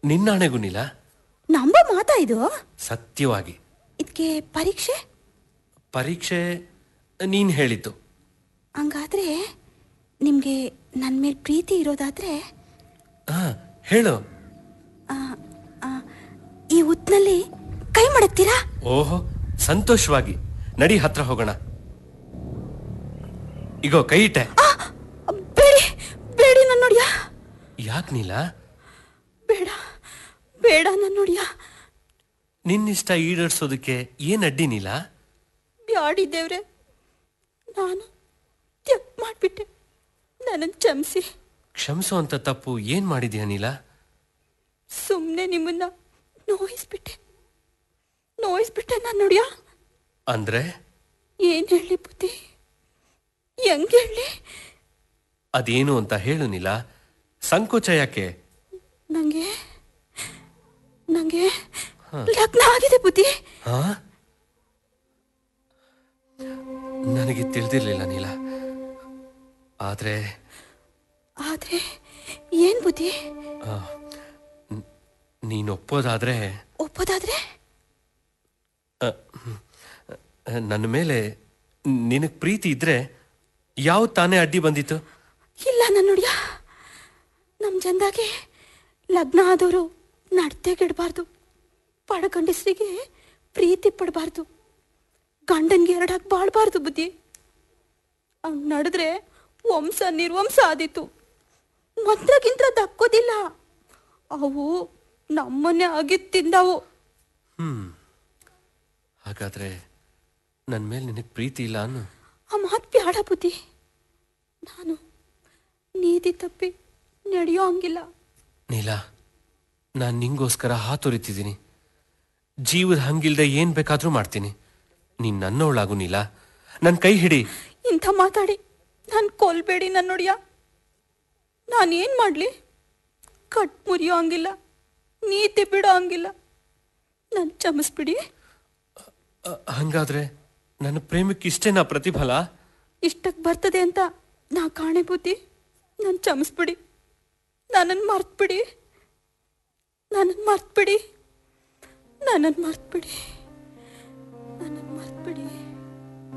ನಿನ್ನಾಣೆಗೂ ನೀಲ ನಂಬೋ ಮಾತಾ ಇದು ಸತ್ಯವಾಗಿ ಇದಕ್ಕೆ ಪರೀಕ್ಷೆ ಪರೀಕ್ಷೆ ನೀನ್ ಹೇಳಿದ್ದು ಹಂಗಾದ್ರೆ ನಿಮ್ಗೆ ನನ್ನ ಮೇಲೆ ಪ್ರೀತಿ ಇರೋದಾದ್ರೆ ಹಾ ಹೇಳು ಆ, ಆ, ಈ ಉತ್ನಲ್ಲಿ ಕೈ ಮಡಗ್ತೀರಾ ಓಹೋ ಸಂತೋಷವಾಗಿ ನಡಿ ಹತ್ರ ಹೋಗೋಣ ಇಗೋ ಕೈ ಇಟ್ಟೆ ಆ, ಬೇಡಿ ಬೇಡಿ ನನ್ನ ನೋಡಿಯಾ ಯಾಕೆ ನೀಲ ಬೇಡ ಬೇಡ ನನ್ನ ನೋಡಿಯಾ ನಿನ್ನಿಷ್ಟ ಈಡೇರ್ಸೋದಕ್ಕೆ ಏನ್ ಅಡ್ಡಿ ನೀಲ ಬ್ಯಾಡಿ ದೇವ್ರೆ ನಾನು ತಪ್ಪು ಮಾಡಿಬಿಟ್ಟೆ ನನ್ನನ್ನು ಕ್ಷಮಿಸಿ ಕ್ಷಮಿಸೋ ಅಂತ ತಪ್ಪು ಏನ್ ಮಾಡಿದ್ಯಾ ನೀಲ ಸುಮ್ಮನೆ ನಿಮ್ಮನ್ನ ನೋಯಿಸ್ಬಿಟ್ಟೆ ನೋಯಿಸ್ಬಿಟ್ಟೆ ನಾನು ನೋಡಿಯಾ ಅಂದ್ರೆ ಏನು ಹೇಳಿ ಬುದ್ಧಿ ಹೆಂಗೆ ಹೇಳಿ ಅದೇನು ಅಂತ ಹೇಳು ನೀಲ ಸಂಕೋಚ ಯಾಕೆ ನಂಗೆ ನಂಗೆ ಲಗ್ನ ಆಗಿದೆ ಬುದ್ಧಿ ಹಾ ನನಗೆ ತಿಳಿದಿರ್ಲಿಲ್ಲ ನೀಲ ಆದ್ರೆ ಆದ್ರೆ ಏನ್ ಬುದ್ಧಿ ಆ, ನ್- ನೀನ್ ಒಪ್ಪೋದಾದ್ರೆ ಒಪ್ಪೋದಾದ್ರೆ ಆ, ಹ್ಮ್, ಆ, ನನ್ನ ಮೇಲೆ ನಿನಗ್ ಪ್ರೀತಿ ಇದ್ರೆ ಯಾವ ತಾನೇ ಅಡ್ಡಿ ಬಂದಿತ್ತು ಇಲ್ಲ ನನ್ನ ನೋಡಿಯ ನಮ್ಮ ಜನದಾಗೆ ಲಗ್ನ ಆದವರು ನಡ್ತೆಗಿಡಬಾರ್ದು ಪಡಗಂಡಸರಿಗೆ ಪ್ರೀತಿ ಪಡಬಾರ್ದು ಗಂಡನ್ಗೆ ಎರಡಾಗಿ ಬಾಳ್ಬಾರ್ದು ಬುದ್ಧಿ ಹಂಗ್ ನಡೆದ್ರೆ ವಂಶ ನಿರ್ವಂಶ ಆದೀತು ಮಂತ್ರಗಿಂತ್ರ ದಕ್ಕೋದಿಲ್ಲ ಅವು ನಮ್ಮನ್ನೇ ಆಗಿ ತಿಂದವು ಹ್ಮ್ ಹಾಗಾದ್ರೆ ನನ್ನ ಮೇಲೆ ನಿನಗೆ ಪ್ರೀತಿ ಇಲ್ಲ ಅನ್ನು ಆ ಮಾತು ಬ್ಯಾಡ ಬುದ್ಧಿ ನಾನು ನೀತಿ ತಪ್ಪಿ ನಡೆಯೋ ಹಂಗಿಲ್ಲ ನೀಲ ನಾನು ನಿಂಗೋಸ್ಕರ ಹಾತೊರಿತಿದ್ದೀನಿ ಜೀವದ ಹಂಗಿಲ್ದೆ ಏನ್ ಬೇಕಾದ್ರೂ ಮಾಡ್ತೀನಿ ನೀನ್ ನನ್ನವಳಾಗು ನೀಲ ನನ್ನ ಕೈ ಹಿಡಿ ಇಂಥ ಮಾತಾಡಿ ನಾನು ಕೊಲ್ಬೇಡಿ ನನ್ನ ನೋಡಿಯ ನಾನೇನು ಮಾಡಲಿ ಕಟ್ ಮುರಿಯೋ ಹಂಗಿಲ್ಲ ನೀತಿ ಬಿಡೋ ಹಂಗಿಲ್ಲ ನಾನು ಕ್ಷಮಿಸ್ಬಿಡಿ ಅ, ಹಂಗಾದ್ರೆ ನನ್ನ ಪ್ರೇಮಕ್ಕೆ ಇಷ್ಟೇನಾ ಪ್ರತಿಫಲ ಇಷ್ಟಕ್ಕೆ ಬರ್ತದೆ ಅಂತ ನಾ ಕಾಣೆ ಬುದ್ಧಿ ನಾನು ಕ್ಷಮಿಸ್ಬಿಡಿ ನನ್ನನ್ನು ಮರ್ತ್ಬಿಡಿ ನನ್ನನ್ನು ಮರ್ತ್ಬಿಡಿ ನನ್ನನ್ನು ಮರ್ತ್ಬಿಡಿ ನನ್ನನ್ನು ಮರ್ತ್ಬಿಡಿ